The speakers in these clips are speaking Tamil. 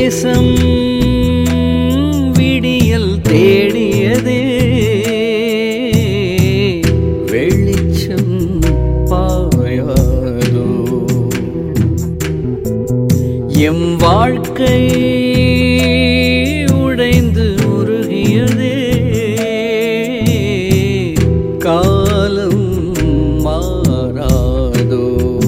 தேசம் விடியல் தேடியதே வெளிச்சம் பாயாதோ எம் வாழ்க்கை உடைந்து உருகியதே காலம் மாறாதோ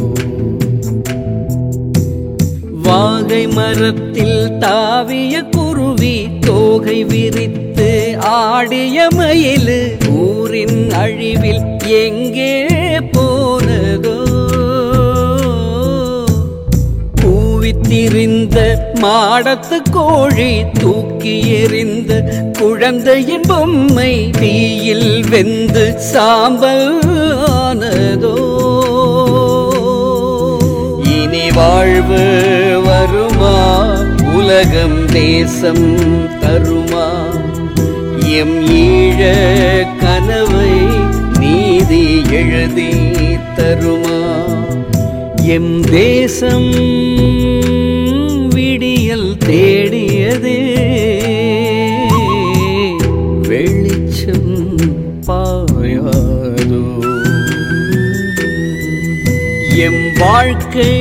வாகை மரத்தில் தாவிய குருவி தோகை விரித்து ஆடிய மயிலு ஊரின் அழிவில் எங்கே போனதோ கூவித்திரிந்த மாடத்து கோழி தூக்கி எறிந்த குழந்தையின் பொம்மை தீயில் வெந்து சாம்பல் ஆனதோ இனி வாழ்வு வருமா உலகம் தேசம் தருமா எம் ஈழ கனவை நீதி எழுதி தருமா எம் தேசம் விடியல் தேடியதே வெளிச்சம் பாயாதோ எம் வாழ்க்கை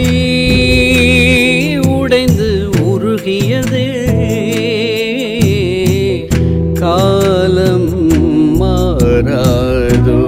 உடைந்து உருகியதே காலம் மாறாதோ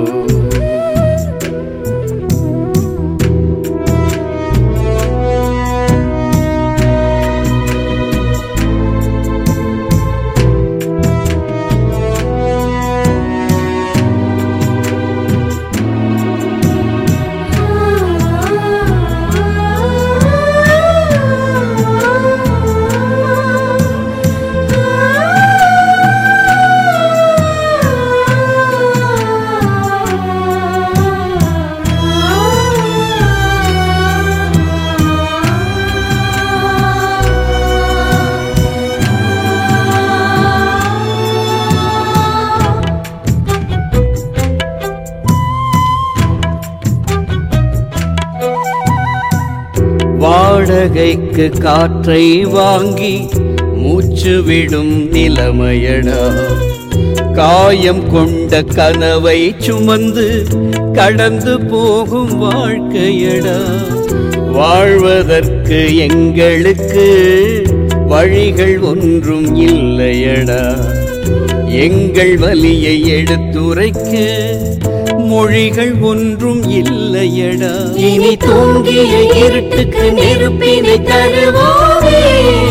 வாடகைக்கு காற்றை வாங்கி மூச்சு விடும் நிலைமையடா காயம் கொண்ட கனவை சுமந்து கடந்து போகும் வாழ்க்கையடா வாழ்வதற்கு எங்களுக்கு வழிகள் ஒன்றும் இல்லையடா எங்கள் வலியை எடுத்துரைக்க மொழிகள் ஒன்றும் இல்லையடா இனி தூங்கிய இருட்டுக்கு நெருப்பினை தருவோமே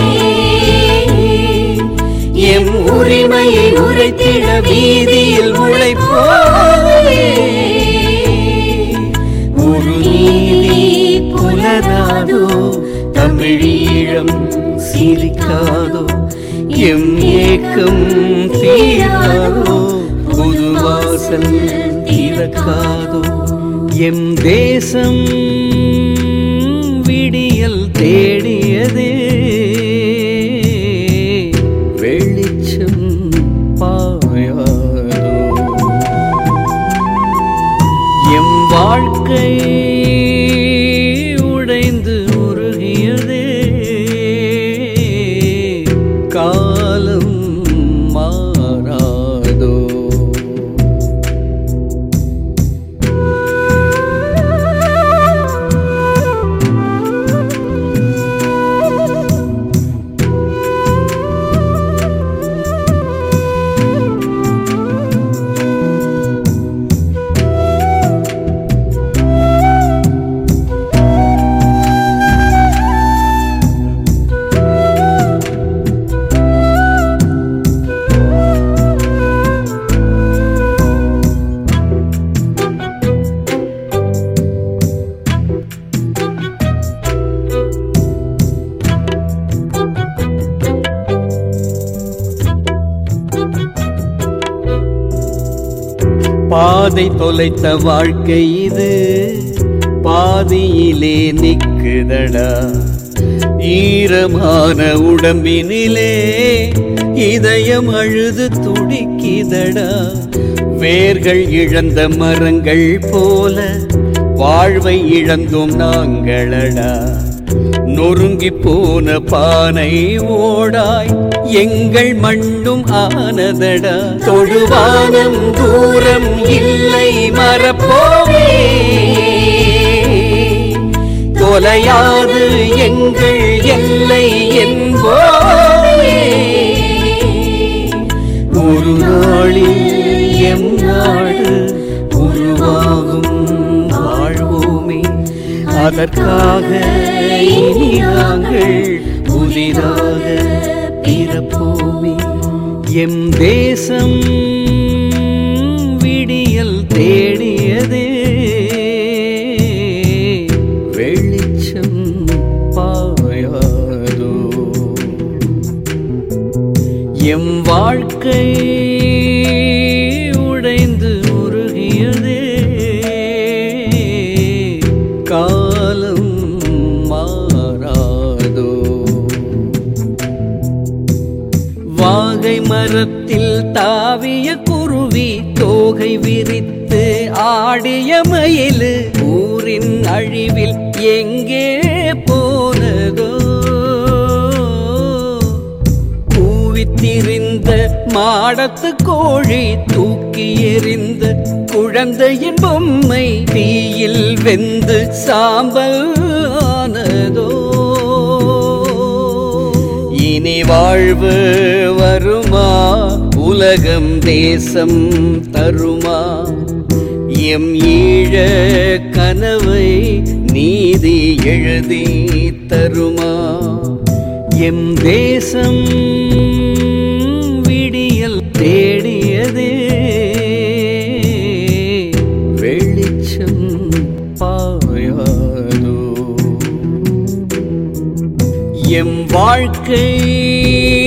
எம் உரிமையை உரைத்திட வீதியில் உழைப்போமே ஒரு நீதி புலராதோ தமிழீழம் சிரிக்காதோ எம் ஏக்கம் தீராதோ புது வாசல் திறக்காதோ எம் தேசம் விடியல் தேடியதே வெளிச்சம் பாயாதோ எம் வாழ்க்கை உடைந்து உருகியதே காலம் மாறாதோ பாதை தொலைத்த வாழ்க்கை இது பாதியிலே நிக்குதடா ஈரமான உடம்பினிலே இதயம் அழுது துடிக்குதடா வேர்கள் இழந்த மரங்கள் போல வாழ்வை இழந்தோம் நாங்களடா நொறுங்கி போன பானை ஓடாய் எங்கள் மண்ணும் ஆனதடா தொடுவானம் தூரம் இல்லை மறப்போமே தொலையாது எங்கள் எல்லை என்போமே ஒரு நாளில் எம் நாடு உருவாகும் வாழ்வோமே அதற்காக இனி நாங்கள் புதிதாக பிறப்போமே எம் தேசம் விடியல் தேடியதே வெளிச்சம் பாயாதோ எம் வாழ்க்கை உடைந்து உருகியதே காலம் மாறாதோ வாகை மரத்தில் தாவிய குருவி தோகை விரித்து ஆடிய மயிலு ஊரின் அழிவில் எங்கே போனதோ கூவித்திரிந்த மாடத்து கோழி தூக்கி எறிந்த குழந்தையின் பொம்மை தீயில் வெந்து சாம்பல் ஆனதோ இனி வாழ்வு வருமா உலகம் தேசம் தருமா எம் ஈழ கனவை நீதி எழுதி தருமா எம் தேசம் விடியல் தேடியதே வெளிச்சம் பாயாதோ எம் வாழ்க்கை